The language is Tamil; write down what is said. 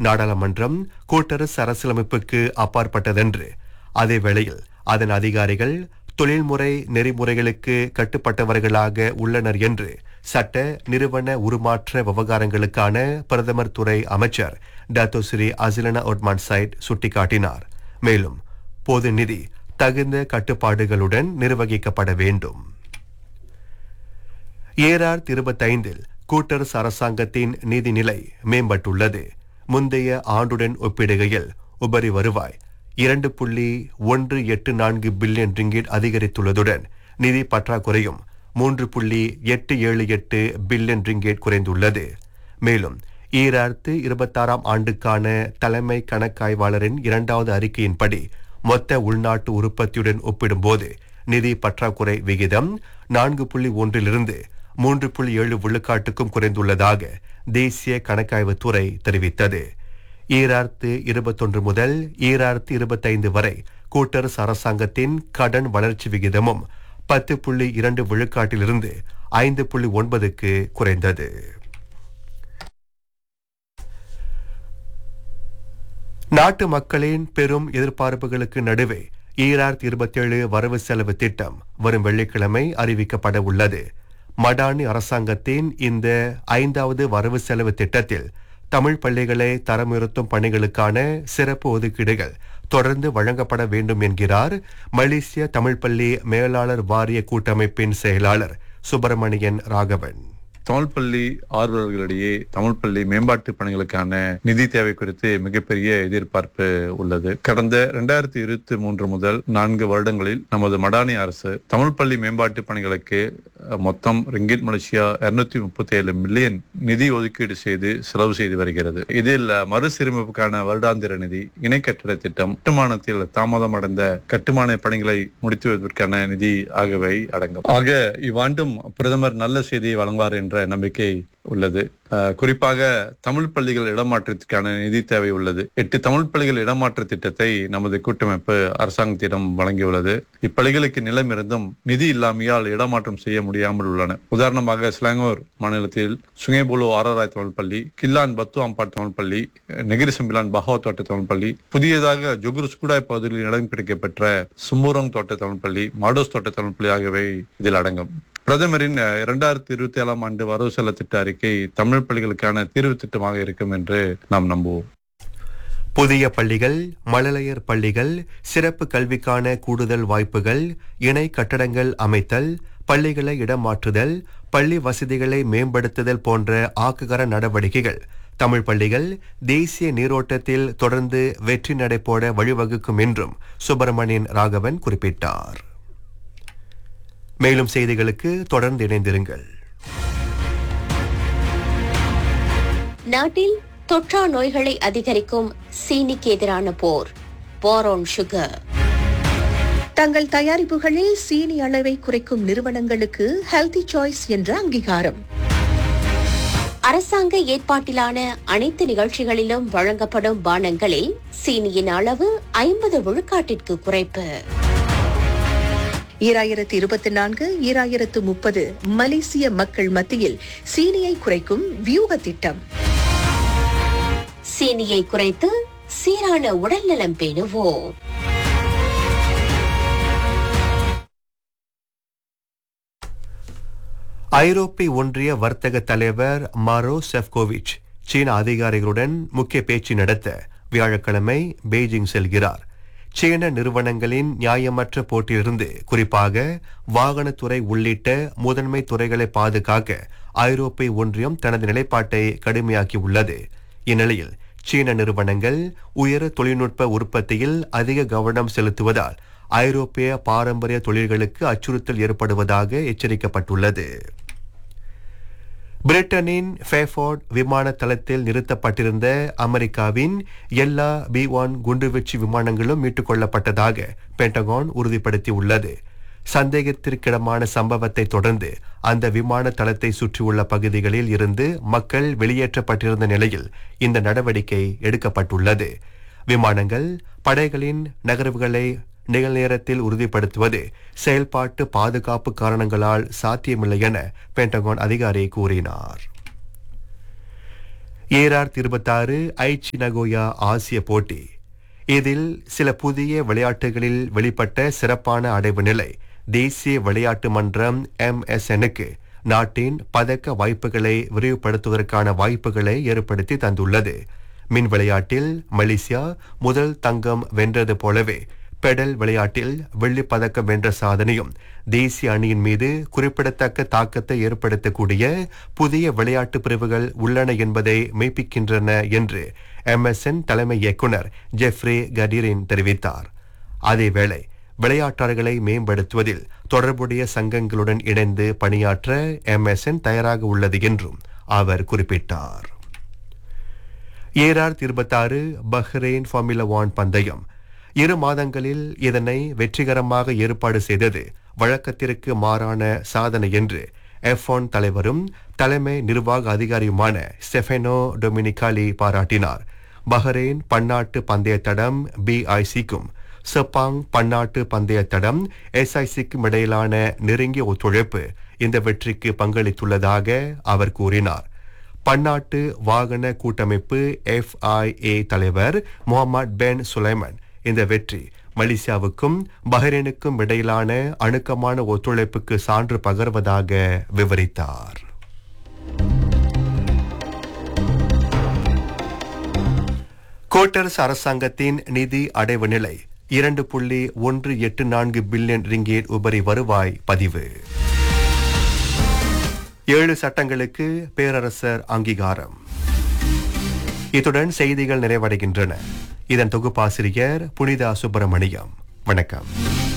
நாடாளுமன்றம் கூட்டரசு அரசியலமைப்புக்கு அப்பாற்பட்டதென்று அதே வேளையில் அதன் அதிகாரிகள் தொழில்முறை நெறிமுறைகளுக்கு கட்டுப்பட்டவர்களாக உள்ளனர் என்று சட்ட நிறுவன உருமாற்ற விவகாரங்களுக்கான பிரதமர் துறை அமைச்சர் Dato Sri Azalina Othman Said சுட்டிக்காட்டினார் மேலும் பொது நிதி தகுந்த கட்டுப்பாடுகளுடன் நிர்வகிக்கப்பட வேண்டும் ஏஆர் இருபத்தைந்தில் கூட்டரசு அரசாங்கத்தின் நிதிநிலை மேம்பட்டுள்ளது முந்தைய ஆண்டுடன் ஒப்பிடுகையில் உபரி வருவாய் இரண்டு புள்ளி ஒன்று எட்டு நான்கு பில்லியன் ரிங்கிட் அதிகரித்துள்ளதுடன் நிதி பற்றாக்குறையும் மூன்று புள்ளி எட்டு ஏழு எட்டு பில்லியன் ரிங்கேட் குறைந்துள்ளது மேலும் ஈராயிரத்து இருபத்தாறாம் ஆண்டுக்கான தலைமை கணக்காய்வாளரின் இரண்டாவது அறிக்கையின்படி மொத்த உள்நாட்டு உற்பத்தியுடன் ஒப்பிடும்போது நிதி பற்றாக்குறை விகிதம் நான்கு புள்ளி ஒன்றிலிருந்து மூன்று புள்ளி ஏழு விழுக்காட்டுக்கும் குறைந்துள்ளதாக தேசிய கணக்காய்வு துறை தெரிவித்தது ஈராயிரத்து இருபத்தொன்று முதல் ஈராயிரத்து இருபத்தைந்து வரை கூட்டரசு அரசாங்கத்தின் கடன் வளர்ச்சி விகிதமும் பத்து புள்ளி இரண்டு விழுக்காட்டிலிருந்து ஐந்து புள்ளி ஒன்பதுக்கு குறைந்தது நாட்டு மக்களின் பெரும் எதிர்பார்ப்புகளுக்கு நடுவே ஈராயிரத்தி இருபத்தேழு வரவு செலவு திட்டம் வரும் வெள்ளிக்கிழமை அறிவிக்கப்பட உள்ளது மடானி அரசாங்கத்தின் இந்த ஐந்தாவது வரவு செலவு திட்டத்தில் தமிழ் பள்ளிகளை தரமுயர்த்தும் பணிகளுக்கான சிறப்பு ஒதுக்கீடுகள் தொடர்ந்து வழங்கப்பட வேண்டும் என்கிறார் மலேசிய தமிழ் பள்ளி மேலாளர் வாரிய கூட்டமைப்பின் செயலாளர் சுப்பிரமணியன் ராகவன் தமிழ் பள்ளி ஆர்வலர்களிடையே தமிழ் பள்ளி மேம்பாட்டு பணிகளுக்கான நிதி தேவை குறித்து மிகப்பெரிய எதிர்பார்ப்பு உள்ளது கடந்த இரண்டாயிரத்தி இருபத்தி மூன்று முதல் நான்கு வருடங்களில் நமது மடானி அரசு தமிழ் பள்ளி மேம்பாட்டு பணிகளுக்கு அஹ், மொத்தம் ரிங்கிட் மலேசியா இருநூத்தி முப்பத்தி ஏழு மில்லியன் நிதி ஒதுக்கீடு செய்து செலவு செய்து வருகிறது இதில் அஹ், மறுசீரமைப்புக்கான வருடாந்திர நிதி இணை கட்டிட திட்டம் கட்டுமானத்தில் தாமதமடைந்த கட்டுமான பணிகளை முடித்து வைப்பதற்கான நிதி ஆகியவை அடங்கும் ஆக இவ்வாண்டும் பிரதமர் நல்ல செய்தியை வழங்குவார் என்ற நம்பிக்கை உள்ளது அஹ், குறிப்பாக தமிழ் பள்ளிகள் இடமாற்றத்திற்கான நிதி தேவை உள்ளது எட்டு தமிழ் பள்ளிகள் இடமாற்ற திட்டத்தை நமது கூட்டமைப்பு அரசாங்கத்திடம் வழங்கியுள்ளது இப்பள்ளிகளுக்கு நிலம் இருந்தும் நிதி இல்லாமையால் இடமாற்றம் செய்ய முடியாமல் உள்ளன உதாரணமாக ஸ்லாங்கூர் மாநிலத்தில் சுங்கேபுலு ஆராராய் தமிழ் பள்ளி கில்லான் பத்து அம்பாட் தமிழ் பள்ளி நெகிரி சம்பிலான் பஹாவ் தோட்ட தமிழ் பள்ளி புதியதாக ஜொகுரு சுகுடாய் பகுதியில் இடம் கிடைக்கப்பெற்ற சும்பூரங் தோட்ட தமிழ் பள்ளி மாடோஸ் தோட்ட தமிழ் பள்ளி ஆகியவை இதில் அடங்கும் பிரதமரின் அஹ், இரண்டாயிரத்தி இருபத்தி ஏழாம் ஆண்டு வரவு செலவு திட்ட அறிக்கை தமிழ் பள்ளிகளுக்கான தீர்வு திட்டமாக இருக்கும் என்று நாம் நம்புவோம் புதிய பள்ளிகள் மழலையர் பள்ளிகள் சிறப்பு கல்விக்கான கூடுதல் வாய்ப்புகள் இணை கட்டடங்கள் அமைத்தல் பள்ளிகளை இடமாற்றுதல் பள்ளி வசதிகளை மேம்படுத்துதல் போன்ற ஆக்குகர நடவடிக்கைகள் தமிழ் பள்ளிகள் தேசிய நீரோட்டத்தில் தொடர்ந்து வெற்றி நடைபோட வழிவகுக்கும் என்றும் சுப்பிரமணியன் ராகவன் குறிப்பிட்டார் மேலும் செய்திகளுக்கு தொடர்ந்து இணைந்திருங்கள் நாட்டில் தொற்றா நோய்களை அதிகரிக்கும் சீனிக்கு எதிரான போர் போரோன் சுகர் தங்கள் தயாரிப்புகளில் சீனி அளவை குறைக்கும் நிறுவனங்களுக்கு ஹெல்தி சாய்ஸ் என்ற அங்கீகாரம் அரசாங்க ஏற்பாட்டிலான அனைத்து நிகழ்ச்சிகளிலும் வழங்கப்படும் பானங்களில் சீனியின் அளவு ஐம்பது விழுக்காட்டிற்கு குறைப்பு ஈராயிரத்து இருபத்தி நான்கு ஈராயிரத்து முப்பது மலேசிய மக்கள் மத்தியில் சீனியை குறைக்கும் வியூக திட்டம் சீனியை குறைத்து சீரான உடல்நலம் பேணுவோம் ஐரோப்பிய ஒன்றிய வர்த்தக தலைவர் மாரோ செஃப்கோவிச் சீன அதிகாரிகளுடன் முக்கிய பேச்சு நடத்த வியாழக்கிழமை பெய்ஜிங் செல்கிறார் சீன நிறுவனங்களின் நியாயமற்ற போட்டியிலிருந்து குறிப்பாக வாகனத்துறை உள்ளிட்ட முதன்மை துறைகளை பாதுகாக்க ஐரோப்பிய ஒன்றியம் தனது நிலைப்பாட்டை கடுமையாக்கியுள்ளது இந்நிலையில் சீன நிறுவனங்கள் உயர் தொழில்நுட்ப உற்பத்தியில் அதிக கவனம் செலுத்துவதால் ஐரோப்பிய பாரம்பரிய தொழில்களுக்கு அச்சுறுத்தல் ஏற்படுவதாக எச்சரிக்கப்பட்டுள்ளது பிரிட்டனின் ஃபேஃபோர்ட் விமான தளத்தில் நிறுத்தப்பட்டிருந்த அமெரிக்காவின் எல்லா பி ஒன் குண்டுவீச்சு விமானங்களும் மீட்டுக் கொள்ளப்பட்டதாக பென்டகான் உறுதிப்படுத்தியுள்ளது சந்தேகத்திற்கிடமான சம்பவத்தை தொடர்ந்து அந்த விமான தளத்தை சுற்றியுள்ள பகுதிகளில் இருந்து மக்கள் வெளியேற்றப்பட்டிருந்த நிலையில் இந்த நடவடிக்கை எடுக்கப்பட்டுள்ளது விமானங்கள் படைகளின் நகர்வுகளை நிகழ்நேரத்தில் உறுதிப்படுத்துவது செயல்பாட்டு பாதுகாப்பு காரணங்களால் சாத்தியமில்லை என பென்டகான் அதிகாரி கூறினார் ஏரார் இருபத்தாறு ஐச்சி நகோயா ஆசிய போட்டி இதில் சில புதிய விளையாட்டுகளில் வெளிப்பட்ட சிறப்பான அடைவு நிலை தேசிய விளையாட்டு மன்றம் எம்எஸ்எனுக்கு நாட்டின் பதக்க வாய்ப்புகளை விரிவுபடுத்துவதற்கான வாய்ப்புகளை ஏற்படுத்தி தந்துள்ளது மின் விளையாட்டில் மலேசியா முதல் தங்கம் வென்றது போலவே பெடல் விளையாட்டில் வெள்ளிப் பதக்கம் வென்ற சாதனையும் தேசிய அணியின் மீது குறிப்பிடத்தக்க தாக்கத்தை ஏற்படுத்தக்கூடிய புதிய விளையாட்டு பிரிவுகள் உள்ளன என்பதை மெய்ப்பிக்கின்றன என்று எம்எஸ்என் தலைமை இயக்குனர் ஜெஃப்ரே கடீரின் தெரிவித்தார் அதேவேளை விளையாட்டாளர்களை மேம்படுத்துவதில் தொடர்புடைய சங்கங்களுடன் இணைந்து பணியாற்ற எம்எஸ்என் தயாராக உள்ளது என்றும் அவர் குறிப்பிட்டார் ஏரார் இருபத்தாறு பஹ்ரெயின் ஃபார்முலா ஒன் பந்தயம் இரு மாதங்களில் இதனை வெற்றிகரமாக ஏற்பாடு செய்தது வழக்கத்திற்கு மாறான சாதனை என்று எஃப் தலைவரும் தலைமை நிர்வாக அதிகாரியுமான ஸ்டெஃபெனோ டொமினிகாலி பாராட்டினார் பஹ்ரெயின் பன்னாட்டு பந்தய தடம் பிஐசிக்கும் செப்பாங் பன்னாட்டு பந்தய தடம் எஸ்ஐசிக்கும் இடையிலான நெருங்கிய ஒத்துழைப்பு இந்த வெற்றிக்கு பங்களித்துள்ளதாக அவர் கூறினார் பன்னாட்டு வாகன கூட்டமைப்பு எஃப்ஐஏ தலைவர் முகமது பென் சுலைமன் இந்த வெற்றி மலேசியாவுக்கும் பஹ்ரைனுக்கும் இடையிலான அணுக்கமான ஒத்துழைப்புக்கு சான்று பகர்வதாக விவரித்தார் கோட்டர்ஸ் அரசாங்கத்தின் நிதி அடைவு நிலை இரண்டு புள்ளி ஒன்று எட்டு நான்கு பில்லியன் ரிங்கேட் உபரி வருவாய் பதிவு ஏழு சட்டங்களுக்கு பேரரசர் அங்கீகாரம் இத்துடன் செய்திகள் நிறைவடைகின்றன இதன் தொகுப்பாசிரியர் புனிதா சுப்பிரமணியம் வணக்கம்